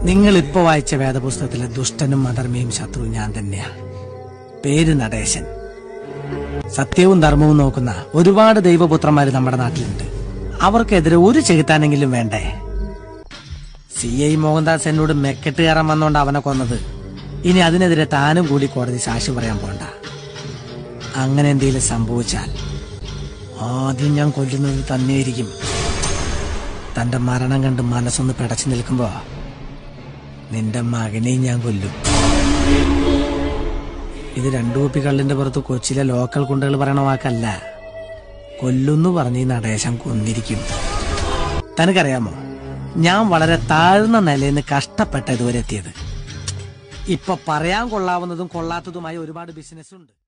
നിങ്ങൾ ഇപ്പൊ വായിച്ച വേദപുസ്തകത്തിലെ ദുഷ്ടനും മധർമ്മയും ശത്രു ഞാൻ തന്നെയാ പേര് നടേശൻ സത്യവും ധർമ്മവും നോക്കുന്ന ഒരുപാട് ദൈവപുത്രന്മാര് നമ്മുടെ നാട്ടിലുണ്ട് അവർക്കെതിരെ ഒരു ചെകുത്താനെങ്കിലും വേണ്ടേ സി ഐ മോഹൻദാസ് എന്നോട് മെക്കെട്ട് കയറാൻ വന്നോണ്ട് അവനെ കൊന്നത് ഇനി അതിനെതിരെ താനും കൂടി കോടതി സാക്ഷി പറയാൻ പോണ്ട അങ്ങനെ എന്തെങ്കിലും സംഭവിച്ചാൽ ആദ്യം ഞാൻ കൊല്ലുന്നത് തന്നെയായിരിക്കും തന്റെ മരണം കണ്ട് മനസ്സൊന്ന് പിടച്ചു നിൽക്കുമ്പോ നിന്റെ മകനെയും ഞാൻ കൊല്ലും ഇത് രണ്ടു കുപ്പി കള്ളിന്റെ പുറത്ത് കൊച്ചിയിലെ ലോക്കൽ കുണ്ടകൾ പറയണ വാക്കല്ല കൊല്ലുന്നു പറഞ്ഞ് ഈ നടേശം കൊന്നിരിക്കും തനിക്കറിയാമോ ഞാൻ വളരെ താഴ്ന്ന നിലയിൽ നിന്ന് കഷ്ടപ്പെട്ട ഇതുവരെ എത്തിയത് ഇപ്പൊ പറയാൻ കൊള്ളാവുന്നതും കൊള്ളാത്തതുമായ ഒരുപാട് ബിസിനസ് ഉണ്ട്